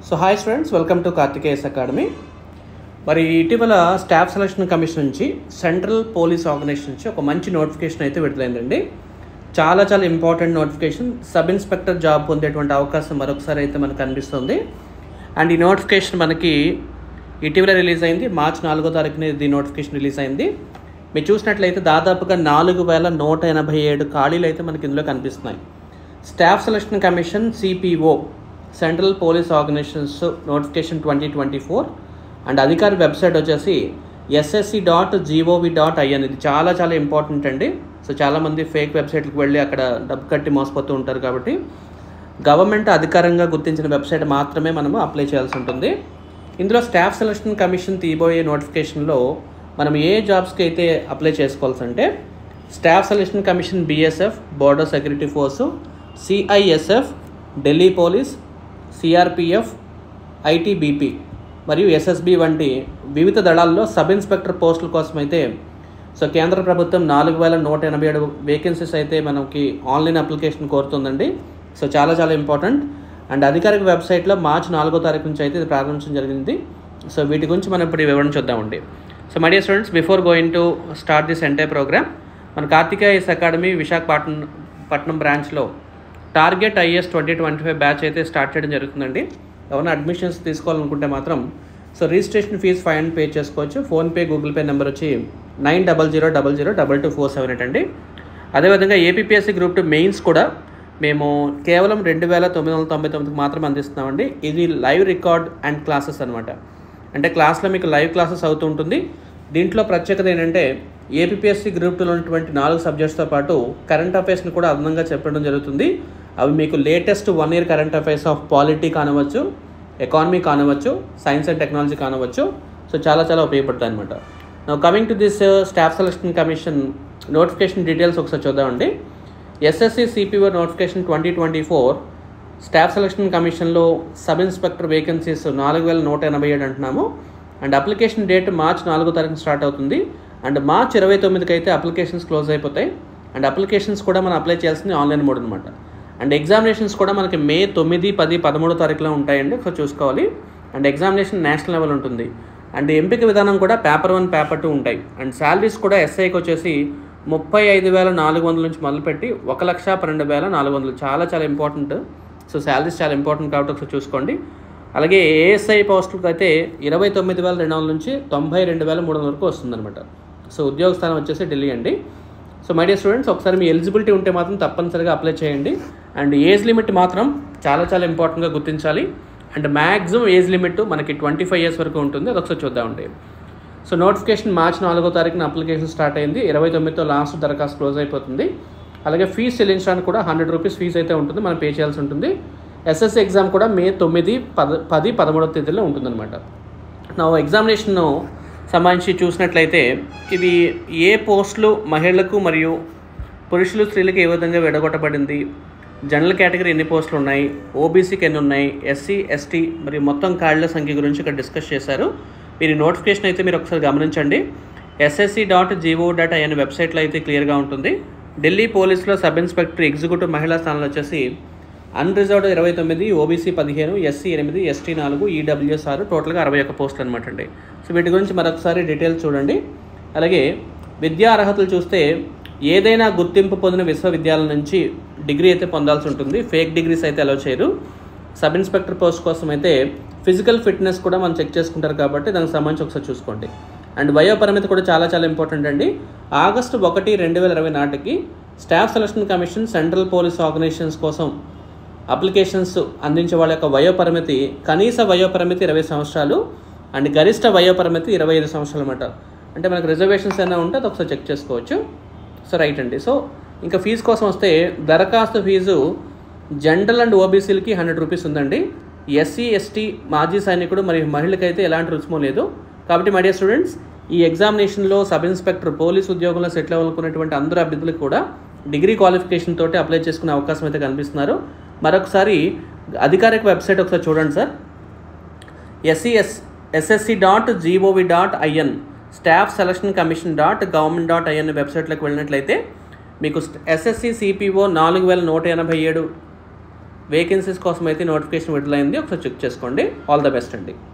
so hi students welcome to Karthikeyas academy మరి ఇటీవల staff selection commission నుంచి సెంట్రల్ పోలీస్ ఆర్గనైజేషన్ నుంచి ఒక మంచి నోటిఫికేషన్ అయితే విడుదలైందండి చాలా చాలా important notification sub inspector job పొందేటువంటి అవకాశం మరొకసారి అయితే మనకు కనిపిస్తుంది అండ్ ఈ నోటిఫికేషన్ మనకి ఇటీవల రిలీజ్ అయింది మార్చ్ నాలుగో తారీఖున ఇది నోటిఫికేషన్ రిలీజ్ అయింది మీరు చూసినట్లయితే దాదాపుగా నాలుగు వేల నూట ఎనభై ఏడు ఖాళీలు అయితే మనకి ఇందులో కనిపిస్తున్నాయి staff selection commission CPO central police organisations notification twenty twenty four and అధికారి వెబ్సైట్ వచ్చేసి SSC dot GOV dot IN ఇది చాలా చాలా ఇంపార్టెంట్ అండి సో చాలామంది ఫేక్ వెబ్సైట్కి వెళ్ళి అక్కడ డబ్బు కట్టి మోసపోతూ ఉంటారు కాబట్టి గవర్నమెంట్ అధికారంగా గుర్తించిన వెబ్సైట్ మాత్రమే మనము అప్లై చేయాల్సి ఉంటుంది ఇందులో స్టాఫ్ సెలక్షన్ కమిషన్ తీయబోయే నోటిఫికేషన్లో మనం ఏ జాబ్స్కి అయితే అప్లై చేసుకోవాల్సి అంటే staff selection commission BSF border security force CISF Delhi police CRPF ITBP మరియు ఎస్ఎస్బి వంటి వివిధ దళాల్లో సబ్ ఇన్స్పెక్టర్ పోస్టుల కోసం అయితే సో కేంద్ర ప్రభుత్వం నాలుగు వేల నూట ఎనభై ఏడు వేకెన్సీస్ అయితే మనకి ఆన్లైన్ అప్లికేషన్ కోరుతుందండి సో చాలా చాలా ఇంపార్టెంట్ అండ్ అధికారిక వెబ్సైట్లో మార్చి నాలుగో తారీఖు నుంచి అయితే ఇది ప్రారంభించడం జరిగింది సో వీటి గురించి మనం ఇప్పుడు ఈ వివరణ చూద్దామండి so my dear students before going to start this entire program మన కార్తికేయస్ అకాడమీ విశాఖపట్నం పట్నం బ్రాంచ్లో target is twenty twenty five batch అయితే స్టార్ట్ చేయడం జరుగుతుందండి ఎవరైనా అడ్మిషన్స్ తీసుకోవాలనుకుంటే మాత్రం so registration fee five hundred pay చేసుకోవచ్చు ఫోన్పే గూగుల్ పే నెంబర్ వచ్చి nine double zero double zero double two four seven eight అండి అదేవిధంగా ఏపీఎస్సీ గ్రూప్ టూ మెయిన్స్ కూడా మేము కేవలం రెండు వేల తొమ్మిది వందల తొంభై తొమ్మిదికి మాత్రం అందిస్తున్నామండి ఇది లైవ్ రికార్డ్ అండ్ క్లాసెస్ అనమాట అంటే క్లాస్లో మీకు లైవ్ క్లాసెస్ అవుతూ ఉంటుంది దీంట్లో ప్రత్యేకత ఏంటంటే ఏపీఎస్సీ గ్రూప్ టూలో ఉన్నటువంటి నాలుగు సబ్జెక్ట్స్తో పాటు కరెంట్ అఫైర్స్ని కూడా అదనంగా చెప్పడం జరుగుతుంది అవి మీకు latest one year current affairs of polity కానవచ్చు ఎకానమీ కానవచ్చు సైన్స్ అండ్ టెక్నాలజీ కానవచ్చు సో చాలా చాలా ఉపయోగపడతాయి అనమాట నా coming to this staff selection commission notification details ఒకసారి చూద్దామండి SSC CPO notification twenty twenty four staff selection కమిషన్లో సబ్ ఇన్స్పెక్టర్ వేకెన్సీస్ నాలుగు వేల నూట ఎనభై ఏడు అంటున్నాము అండ్ అప్లికేషన్ డేట్ మార్చ్ నాలుగో తారీఖున స్టార్ట్ అవుతుంది అండ్ మార్చ్ ఇరవై తొమ్మిదికి అయితే అప్లికేషన్స్ క్లోజ్ అయిపోతాయి అండ్ అప్లికేషన్స్ కూడా మనం అప్లై చేయాల్సింది ఆన్లైన్ మోడ్ అనమాట అండ్ ఎగ్జామినేషన్స్ కూడా మనకి మే తొమ్మిది పది పదమూడో తారీఖులో ఉంటాయండి సో చూసుకోవాలి అండ్ ఎగ్జామినేషన్ నేషనల్ లెవెల్ ఉంటుంది అండ్ ఎంపిక విధానం కూడా పేపర్ వన్ పేపర్ టూ ఉంటాయి అండ్ శాలరీస్ కూడా ఎస్ఐకి వచ్చేసి ముప్పై ఐదు వేల నాలుగు వందల నుంచి మొదలుపెట్టి ఒక లక్ష పన్నెండు వేల నాలుగు వందలు చాలా చాలా ఇంపార్టెంట్ సో శాలరీస్ చాలా ఇంపార్టెంట్ కాబట్టి ఒకసారి చూసుకోండి అలాగే ఏఎస్ఐ పోస్టులకు అయితే ఇరవై తొమ్మిది వేల రెండు వందల నుంచి తొంభై రెండు వేల మూడు వందల వరకు వస్తుందన్నమాట సో ఉద్యోగ స్థానం వచ్చేసి ఢిల్లీ అండి సో మై డియర్ స్టూడెంట్స్ ఒకసారి మీ ఎలిజిబిలిటీ ఉంటే మాత్రం తప్పనిసరిగా అప్లై చేయండి అండ్ ఏజ్ లిమిట్ మాత్రం చాలా చాలా ఇంపార్టెంట్గా గుర్తించాలి అండ్ మ్యాక్సిమం ఏజ్ లిమిట్ మనకి ట్వంటీ ఫైవ్ ఇయర్స్ వరకు ఉంటుంది అది ఒకసారి చూద్దామండి సో నోటిఫికేషన్ మార్చి నాలుగో తారీఖున అప్లికేషన్ స్టార్ట్ అయింది ఇరవై తొమ్మిదితో లాస్ట్ దరఖాస్తు క్లోజ్ అయిపోతుంది అలాగే ఫీజు చెల్లించడానికి కూడా హండ్రెడ్ రూపీస్ ఫీజు అయితే ఉంటుంది మనం పే చేయాల్సి ఉంటుంది ఎస్ఎస్సి ఎగ్జామ్ కూడా మే తొమ్మిది పద పది పదమూడవ తేదీలో ఉంటుందన్నమాట నా ఎగ్జామినేషన్ సంబంధించి చూసినట్లయితే ఇది ఏ పోస్టులు మహిళలకు మరియు పురుషులు స్త్రీలకు ఏ విధంగా విడగొట్టబడింది జనరల్ కేటగిరీ ఎన్ని పోస్టులు ఉన్నాయి ఓబీసీకి ఎన్ని ఉన్నాయి ఎస్సీ ఎస్టీ మరియు మొత్తం ఖాళీల సంఖ్య గురించి ఇక్కడ డిస్కస్ చేశారు మీరు నోటిఫికేషన్ అయితే మీరు ఒకసారి గమనించండి SSC dot GO dot IN వెబ్సైట్లో అయితే క్లియర్గా ఉంటుంది ఢిల్లీ పోలీసులో సబ్ ఇన్స్పెక్టర్ ఎగ్జిక్యూటివ్ మహిళా స్థానాలు వచ్చేసి అన్రిజర్వ్డ్ ఇరవై తొమ్మిది ఓబీసీ పదిహేను ఎస్సీ ఎనిమిది ఎస్టీ నాలుగు ఈడబ్ల్యూఎస్ ఆరు టోటల్గా అరవై ఒక్క పోస్టులు అనమాట అండి సో వీటి గురించి మరొకసారి డీటెయిల్స్ చూడండి అలాగే విద్యా అర్హతలు చూస్తే ఏదైనా గుర్తింపు పొందిన విశ్వవిద్యాలయం నుంచి డిగ్రీ అయితే పొందాల్సి ఉంటుంది ఫేక్ డిగ్రీస్ అయితే అలౌ చేయరు సబ్ ఇన్స్పెక్టర్ పోస్ట్ కోసం అయితే ఫిజికల్ ఫిట్నెస్ కూడా మనం చెక్ చేసుకుంటారు కాబట్టి దానికి సంబంధించి ఒకసారి చూసుకోండి అండ్ వయో పరిమితి కూడా చాలా చాలా ఇంపార్టెంట్ అండి ఆగస్టు ఒకటి రెండు వేల ఇరవై నాటికి staff selection commission central police organisations కోసం అప్లికేషన్స్ అందించే వాళ్ళ యొక్క వయో పరిమితి కనీస వయో పరిమితి ఇరవై సంవత్సరాలు అండ్ గరిష్ట వయో పరిమితి ఇరవై ఐదు సంవత్సరాలు అనమాట అంటే మనకు రిజర్వేషన్స్ అయినా ఉంటే అది ఒకసారి చెక్ చేసుకోవచ్చు సో రైట్ అండి సో ఇంకా ఫీజు కోసం వస్తే దరఖాస్తు ఫీజు జనరల్ అండ్ ఓబీసీలకి హండ్రెడ్ రూపీస్ ఉందండి ఎస్సీ ఎస్టీ మాజీ సైనికుడు మరియు మహిళకైతే ఎలాంటి రుసుము లేదు కాబట్టి మై డియర్ స్టూడెంట్స్ ఈ ఎగ్జామినేషన్లో సబ్ ఇన్స్పెక్టర్ పోలీస్ ఉద్యోగంలో సెటిల్ అవ్వాలనుకున్నటువంటి అందరు అభ్యర్థులకు కూడా డిగ్రీ క్వాలిఫికేషన్ తోటి అప్లై చేసుకునే అవకాశం అయితే కనిపిస్తున్నారు మరొకసారి అధికారిక వెబ్సైట్ ఒకసారి చూడండి sir SCS SSC dot GOV dot IN staff selection commission dot government dot IN వెబ్సైట్లోకి వెళ్ళినట్లయితే మీకు ఎస్ఎస్సి సిపిఓ నాలుగు వేల నూట ఎనభై ఏడు వేకెన్సీస్ కోసం అయితే నోటిఫికేషన్ విడుదలైంది ఒకసారి చెక్ చేసుకోండి ఆల్ ద బెస్ట్ అండి